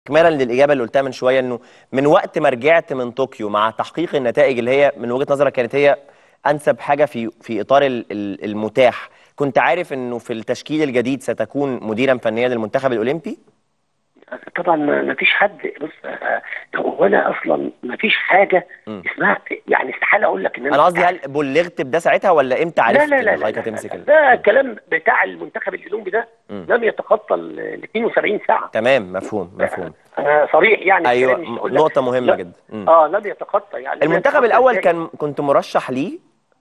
اكمالا للاجابه اللي قلتها من شويه انه من وقت ما رجعت من طوكيو مع تحقيق النتائج اللي هي من وجهه نظرك كانت هي انسب حاجه في في اطار ال- ال- المتاح كنت عارف انه في التشكيل الجديد ستكون مديرا فنيا للمنتخب الاولمبي طبعا ما ما فيش حد بص آه، هو انا اصلا ما فيش حاجه مم. اسمها يعني استحاله اقول لك ان انا قصدي هل بلغت بده ساعتها ولا امتى لا عرفت لا لا ان لا, حضرتك لا, هتمسك لا, ال- ده الكلام بتاع المنتخب الاولمبي ده مم. لم يتخطى ال ال 72 ساعه تمام مفهوم مفهوم انا صريح يعني ايوه الكلام مش هقول لك- نقطه مهمه لا. جدا مم. اه لم يتخطى يعني لم المنتخب يتخطى الاول إزاي؟ كان كنت مرشح ليه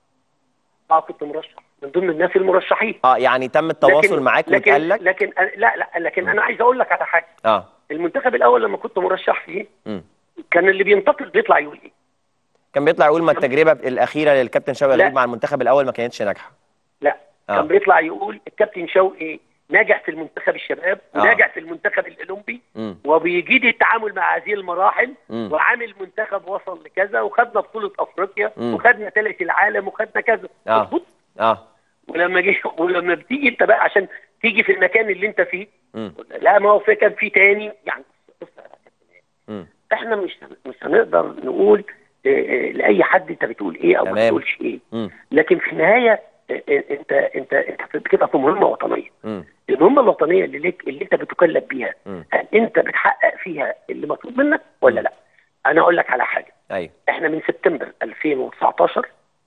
اه كنت مرشح من ضمن الناس المرشحين اه يعني تم التواصل لكن- معاك لكن واتقال لك لكن أنا- لا لا لكن انا عايز اقول لك على حاجه اه المنتخب الاول لما كنت مرشح فيه مم. كان اللي بينتقد بيطلع يقول ايه كان بيطلع يقول ما التجربه الاخيره للكابتن شوقي لا. غريب مع المنتخب الاول ما كانتش ناجحه لا آه. كان بيطلع يقول الكابتن شوقي ناجح في المنتخب الشباب آه. وناجح في المنتخب الاولمبي مم. وبيجيد التعامل مع هذه المراحل مم. وعامل منتخب وصل لكذا وخدنا بطوله افريقيا مم. وخدنا ثالث العالم وخدنا كذا آه. مظبوط اه ولما جه ولما بتيجي انت بقى عشان تيجي في المكان اللي انت فيه مم. لا ما هو في كان في تاني يعني بص يا كابتن، مم. احنا مش مش هنقدر نقول اه، اه، لاي حد انت بتقول ايه او ما تمام. بتقولش ايه مم. لكن في النهايه اه، اه، انت انت انت بتبقى في مهمه وطنيه مم. المهمه الوطنيه اللي ليك اللي انت بتكلف بيها مم. هل انت بتحقق فيها اللي مطلوب منك ولا لا انا اقول لك على حاجه ايوه احنا من سبتمبر 2019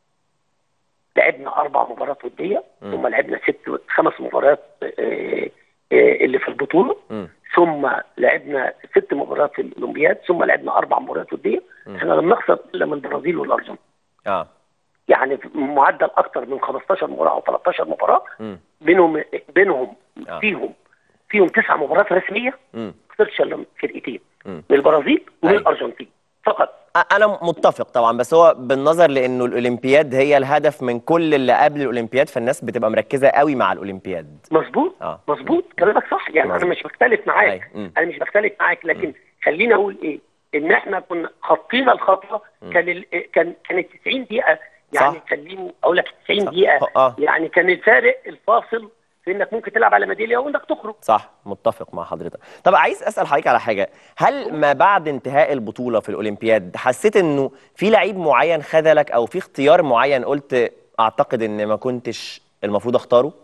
لعبنا اربع مباريات وديه مم. ثم لعبنا ست خمس مباريات اه، اه، اللي في البطوله مم. ثم لعبنا ست مباريات في الاولمبياد ثم لعبنا اربع مباريات وديه احنا لم نخسر الا من البرازيل والارجنتين اه يعني في معدل اكثر من 15 مباراه او 13 مباراه مم. بينهم بينهم آه. فيهم فيهم تسع مباريات رسميه مم. ما خسرتش الا من فرقتين مم. من البرازيل ومن أيوة. الارجنتين فقط أ- انا متفق طبعا بس هو بالنظر لانه الاولمبياد هي الهدف من كل اللي قبل الاولمبياد فالناس بتبقى مركزه قوي مع الاولمبياد مظبوط آه. مظبوط كلامك صح يعني مظبوط. انا مش بختلف معاك أيوة. مم. انا مش بختلف معاك لكن خليني اقول ايه ان احنا كنا خطينا الخطوه كان ال... كان كانت 90 دقيقه يعني صح. خليني اقول لك 90 صح. دقيقه آه. يعني كان الفارق الفاصل في انك ممكن تلعب على ميداليه وانك تخرج صح متفق مع حضرتك طب عايز اسال حضرتك على حاجه هل ما بعد انتهاء البطوله في الاولمبياد حسيت انه في لعيب معين خذلك او في اختيار معين قلت اعتقد ان ما كنتش المفروض اختاره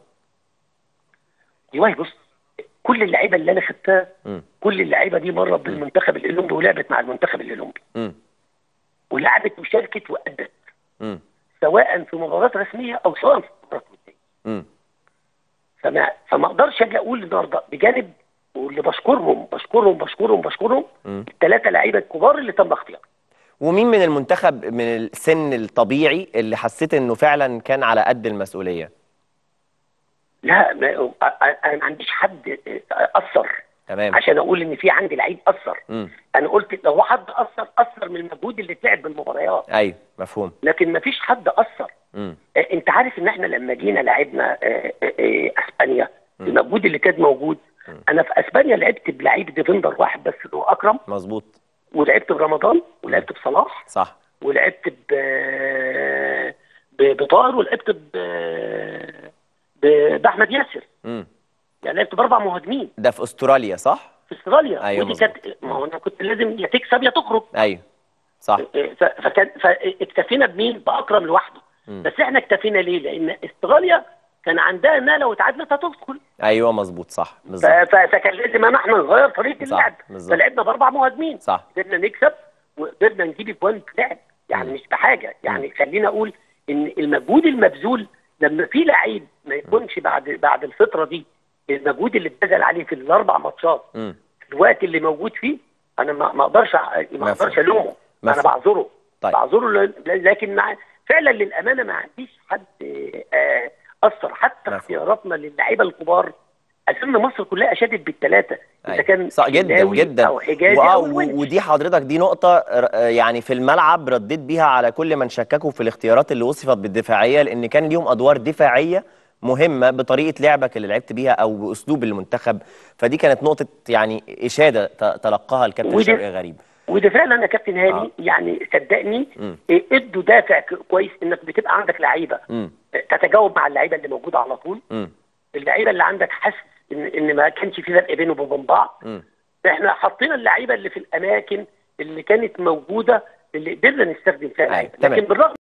والله بص كل اللعيبه اللي انا خدتها مم. كل اللعيبه دي مرت بالمنتخب الاولمبي ولعبت مع المنتخب الاولمبي مم. ولعبت وشاركت وادت مم. سواء في مباريات رسميه او سواء في مباريات وديه مم. فما فما اقدرش اجي اقول النهارده بجانب واللي بشكرهم بشكرهم بشكرهم بشكرهم مم. الثلاثه لعيبه الكبار اللي تم اختيارهم ومين من المنتخب من السن الطبيعي اللي حسيت انه فعلا كان على قد المسؤوليه لا ما انا ما عنديش حد اثر تمام عشان اقول ان في عندي لعيب اثر مم. انا قلت لو حد اثر اثر من المجهود اللي اتلعب بالمباريات ايوه مفهوم لكن ما فيش حد اثر مم. آه، انت عارف ان احنا لما جينا لعبنا آه، آه، آه، اسبانيا المجهود اللي كان موجود انا في اسبانيا لعبت بلعيب ديفندر واحد بس اللي هو اكرم مظبوط ولعبت برمضان ولعبت بصلاح صح ولعبت ب ب- بطاهر ولعبت ب ب- باحمد ياسر مم. يعني لعبت باربع مهاجمين ده في استراليا صح في استراليا أيوة ودي مظبوط. كانت ما هو انا كنت لازم يا تكسب يا تخرج ايوه صح ف- فكان فاكتفينا بمين؟ باكرم لوحده مم. بس احنا اكتفينا ليه؟ لان استراليا كان عندها انها لو اتعادلت هتدخل ايوه مظبوط صح ف- بالظبط ف- فكان لازم ان احنا نغير طريقه صح، اللعب بالظبط. فلعبنا باربع مهاجمين صح قدرنا نكسب وقدرنا نجيب اجوان لعب يعني مش بحاجه يعني خلينا اقول ان المجهود المبذول لما في لعيب ما يكونش بعد بعد الفتره دي المجهود اللي اتبذل عليه في الاربع ماتشات مم. في الوقت اللي موجود فيه انا ما ما اقدرش أ- ما مفهوم. اقدرش الومه انا مفهوم. بعذره طيب. بعذره ل- لكن مع فعلا للامانه ما عنديش حد آه، اثر حتى مفهوم. اختياراتنا للعيبه الكبار اظن مصر كلها اشادت بالثلاثه اذا أيوة. كان صح جدا شناوي جدا او حجازي وآه، او و- الونش. ودي حضرتك دي نقطة ر- يعني في الملعب رديت بيها على كل من شككوا في الاختيارات اللي وصفت بالدفاعية لأن كان ليهم أدوار دفاعية مهمة بطريقة لعبك اللي لعبت بيها أو بأسلوب المنتخب فدي كانت نقطة يعني إشادة ت- تلقاها الكابتن ودي- شوقي غريب وده فعلا يا كابتن هاني آه. يعني صدقني مم. إيه، ادوا دافع ك- كويس انك بتبقى عندك لعيبه مم. تتجاوب مع اللعيبه اللي موجوده على طول مم. اللعيبه اللي عندك حاسس ان ان ما كانش في فرق بينه وبين بعض مم. احنا حطينا اللعيبه اللي في الاماكن اللي كانت موجوده اللي قدرنا نستخدم فيها أيوة، لعيبه تمام. لكن بالرغم